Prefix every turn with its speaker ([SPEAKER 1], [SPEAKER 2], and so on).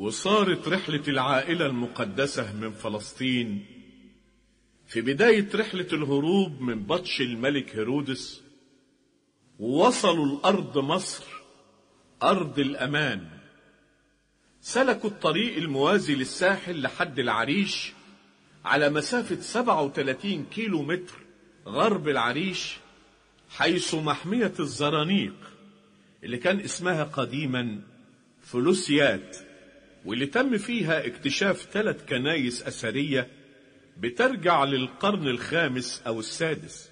[SPEAKER 1] وصارت رحلة العائلة المقدسة من فلسطين في بداية رحلة الهروب من بطش الملك هيرودس ووصلوا الأرض مصر أرض الأمان سلكوا الطريق الموازي للساحل لحد العريش على مسافة 37 كيلو متر غرب العريش حيث محمية الزرانيق اللي كان اسمها قديما فلوسيات واللي تم فيها اكتشاف ثلاث كنايس أثرية بترجع للقرن الخامس أو السادس